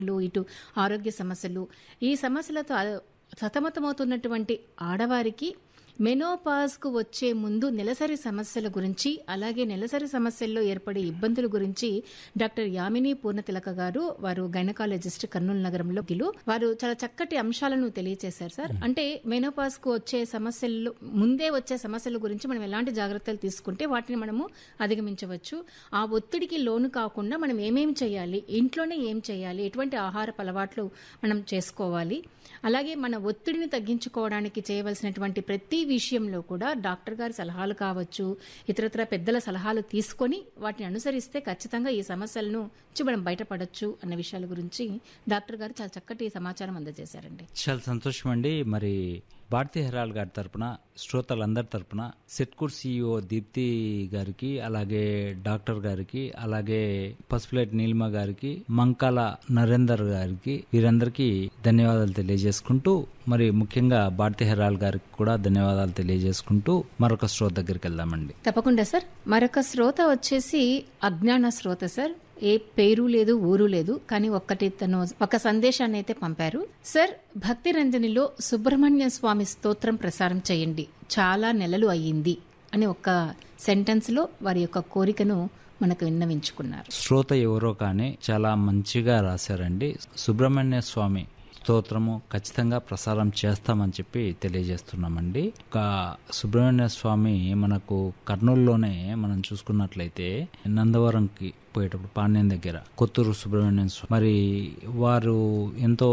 లు, ఇటు ఆరోగ్య సమస్యలు ఈ సమస్యలతో ఆ- సతమతమవుతున్నటువంటి ఆడవారికి మెనోపాజ్కు వచ్చే ముందు నెలసరి సమస్యల గురించి అలాగే నెలసరి సమస్యల్లో ఏర్పడే ఇబ్బందుల గురించి డాక్టర్ యామిని పూర్ణతిలక గారు వారు గైనకాలజిస్ట్ కర్నూలు నగరంలో గిలు వారు చాలా చక్కటి అంశాలను తెలియజేశారు సార్ అంటే మెనోపాజ్కు వచ్చే సమస్యలు ముందే వచ్చే సమస్యల గురించి మనం ఎలాంటి జాగ్రత్తలు తీసుకుంటే వాటిని మనము అధిగమించవచ్చు ఆ ఒత్తిడికి లోను కాకుండా మనం ఏమేం చేయాలి ఇంట్లోనే ఏం చేయాలి ఎటువంటి ఆహారపు అలవాట్లు మనం చేసుకోవాలి అలాగే మన ఒత్తిడిని తగ్గించుకోవడానికి చేయవలసినటువంటి ప్రతి విషయంలో కూడా డాక్టర్ గారి సలహాలు కావచ్చు ఇతరత్ర పెద్దల సలహాలు తీసుకొని వాటిని అనుసరిస్తే ఖచ్చితంగా ఈ సమస్యలను నుంచి మనం బయటపడొచ్చు అన్న విషయాల గురించి డాక్టర్ గారు చాలా చక్కటి సమాచారం అందజేశారండి చాలా సంతోషం అండి మరి భారతీ హెరాల్ గారి తరపున శ్రోతలందరి తరపున సెట్కూర్ సిఇఓ దీప్తి గారికి అలాగే డాక్టర్ గారికి అలాగే పసుపులేటి నీలిమ గారికి మంకాల నరేందర్ గారికి వీరందరికీ ధన్యవాదాలు తెలియజేసుకుంటూ మరి ముఖ్యంగా భారతీ హెరాల్ గారికి కూడా ధన్యవాదాలు తెలియజేసుకుంటూ మరొక శ్రోత దగ్గరికి వెళ్దామండి తప్పకుండా సార్ మరొక శ్రోత వచ్చేసి అజ్ఞాన శ్రోత సార్ ఏ పేరు లేదు ఊరు లేదు కానీ ఒక్కటి తను ఒక సందేశాన్ని అయితే పంపారు సార్ భక్తి రంజనిలో సుబ్రహ్మణ్య స్వామి స్తోత్రం ప్రసారం చేయండి చాలా నెలలు అయ్యింది అని ఒక సెంటెన్స్ లో వారి యొక్క కోరికను మనకు విన్నవించుకున్నారు శ్రోత ఎవరో కానీ చాలా మంచిగా రాశారండి సుబ్రహ్మణ్య స్వామి స్తోత్రము ఖచ్చితంగా ప్రసారం చేస్తామని చెప్పి తెలియజేస్తున్నామండి ఒక సుబ్రహ్మణ్య స్వామి మనకు కర్నూలులోనే మనం చూసుకున్నట్లయితే నందవరంకి పోయేటప్పుడు పాణ్యం దగ్గర కొత్తూరు సుబ్రహ్మణ్యం స్వామి మరి వారు ఎంతో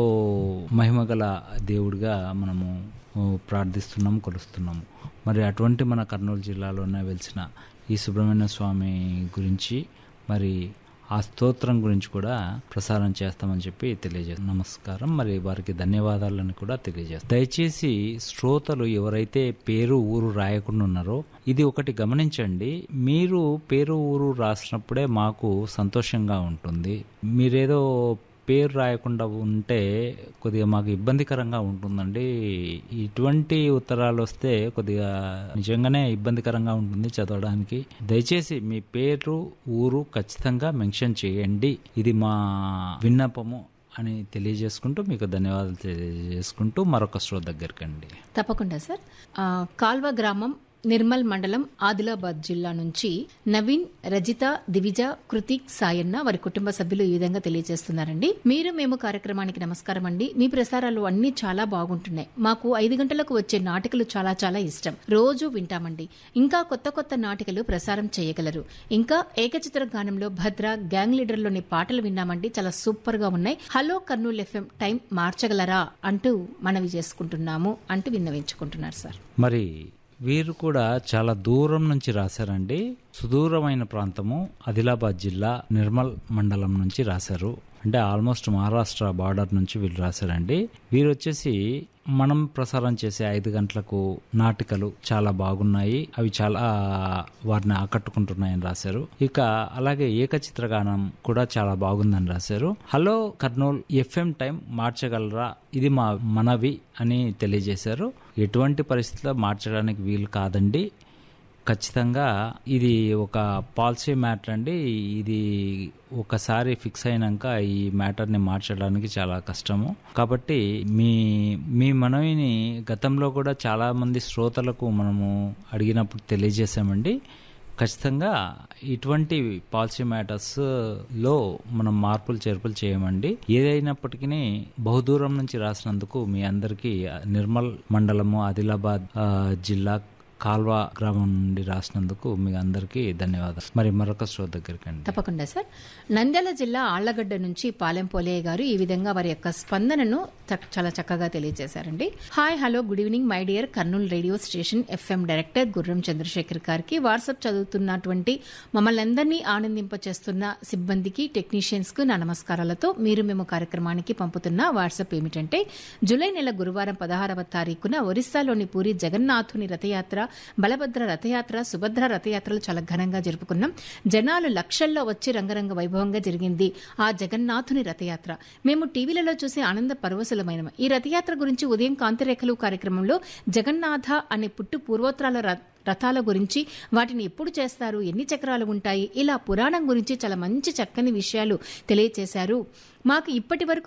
మహిమగల దేవుడిగా మనము ప్రార్థిస్తున్నాము కొలుస్తున్నాము మరి అటువంటి మన కర్నూలు జిల్లాలోనే వెలిసిన ఈ సుబ్రహ్మణ్య స్వామి గురించి మరి ఆ స్తోత్రం గురించి కూడా ప్రసారం చేస్తామని చెప్పి తెలియజేస్తాం నమస్కారం మరి వారికి ధన్యవాదాలను కూడా తెలియజేస్తాం దయచేసి శ్రోతలు ఎవరైతే పేరు ఊరు రాయకుండా ఉన్నారో ఇది ఒకటి గమనించండి మీరు పేరు ఊరు రాసినప్పుడే మాకు సంతోషంగా ఉంటుంది మీరేదో పేరు రాయకుండా ఉంటే కొద్దిగా మాకు ఇబ్బందికరంగా ఉంటుందండి ఇటువంటి ఉత్తరాలు వస్తే కొద్దిగా నిజంగానే ఇబ్బందికరంగా ఉంటుంది చదవడానికి దయచేసి మీ పేరు ఊరు ఖచ్చితంగా మెన్షన్ చేయండి ఇది మా విన్నపము అని తెలియజేసుకుంటూ మీకు ధన్యవాదాలు తెలియజేసుకుంటూ మరొక శ్రోత దగ్గరికి అండి తప్పకుండా సార్ ఆ, కాల్వ గ్రామం నిర్మల్ మండలం ఆదిలాబాద్ జిల్లా నుంచి నవీన్ రజిత దివిజ కృతిక్ సాయన్న వారి కుటుంబ సభ్యులు ఈ విధంగా తెలియజేస్తున్నారండి మీరు మేము కార్యక్రమానికి నమస్కారం అండి మీ ప్రసారాలు అన్ని చాలా బాగుంటున్నాయి మాకు ఐదు గంటలకు వచ్చే నాటికలు చాలా చాలా ఇష్టం రోజు వింటామండి ఇంకా కొత్త కొత్త నాటికలు ప్రసారం చేయగలరు ఇంకా ఏకచిత్ర గానంలో భద్ర గ్యాంగ్ లీడర్లోని పాటలు విన్నామండి చాలా సూపర్ గా ఉన్నాయి హలో కర్నూలు ఎఫ్ఎం టైం మార్చగలరా అంటూ మనవి చేసుకుంటున్నాము అంటూ విన్నవించుకుంటున్నారు సార్ మరి వీరు కూడా చాలా దూరం నుంచి రాశారండి సుదూరమైన ప్రాంతము ఆదిలాబాద్ జిల్లా నిర్మల్ మండలం నుంచి రాశారు అంటే ఆల్మోస్ట్ మహారాష్ట్ర బార్డర్ నుంచి వీళ్ళు రాశారండి వీరు వచ్చేసి మనం ప్రసారం చేసే ఐదు గంటలకు నాటికలు చాలా బాగున్నాయి అవి చాలా వారిని ఆకట్టుకుంటున్నాయని రాశారు ఇక అలాగే ఏకచిత్రగానం కూడా చాలా బాగుందని రాశారు హలో కర్నూల్ ఎఫ్ఎం టైం మార్చగలరా ఇది మా మనవి అని తెలియజేశారు ఎటువంటి పరిస్థితిలో మార్చడానికి వీలు కాదండి ఖచ్చితంగా ఇది ఒక పాలసీ మ్యాటర్ అండి ఇది ఒకసారి ఫిక్స్ అయినాక ఈ మ్యాటర్ని మార్చడానికి చాలా కష్టము కాబట్టి మీ మీ మనవిని గతంలో కూడా చాలా మంది శ్రోతలకు మనము అడిగినప్పుడు తెలియజేశామండి ఖచ్చితంగా ఇటువంటి పాలసీ మ్యాటర్స్ లో మనం మార్పులు చేర్పులు చేయమండి ఏదైనప్పటికీ బహుదూరం నుంచి రాసినందుకు మీ అందరికీ నిర్మల్ మండలము ఆదిలాబాద్ ఆ, జిల్లా కాల్వ గ్రామం నుండి రాసినందుకు మీ అందరికీ ధన్యవాదాలు మరి మరొక షో దగ్గరికి అండి తప్పకుండా సార్ నంద్యాల జిల్లా ఆళ్లగడ్డ నుంచి పాలెం పోలయ్య గారు ఈ విధంగా వారి యొక్క స్పందనను చక్- చాలా చక్కగా తెలియజేశారండి hi hello good evening my dear Kurnool radio station FM director Gurram Chandrasekhar గారికి వాట్సాప్ చదువుతున్నటువంటి మమ్మల్ని అందరినీ ఆనందింపచేస్తున్న సిబ్బందికి టెక్నీషియన్స్ కు నా నమస్కారాలతో మీరు మేము కార్యక్రమానికి పంపుతున్న వాట్సాప్ ఏమిటంటే జూలై నెల గురువారం పదహారవ తారీఖున ఒరిస్సాలోని పూరి జగన్నాథుని రథయాత్ర బలభద్ర రథయాత్ర సుభద్ర రథయాత్రలు చాలా ఘనంగా జరుపుకున్నాం జనాలు లక్షల్లో వచ్చి రంగరంగ వైభవంగా జరిగింది ఆ జగన్నాథుని రథయాత్ర మేము టీవీలలో చూసి ఆనంద పరవశులమైన ఈ రథయాత్ర గురించి ఉదయం కాంతిరేఖలు కార్యక్రమంలో జగన్నాథ అనే పుట్టు పూర్వోత్తరాల ర- రథాల గురించి వాటిని ఎప్పుడు చేస్తారు ఎన్ని చక్రాలు ఉంటాయి ఇలా పురాణం గురించి చాలా మంచి చక్కని విషయాలు తెలియచేశారు మాకు ఇప్పటి వరకు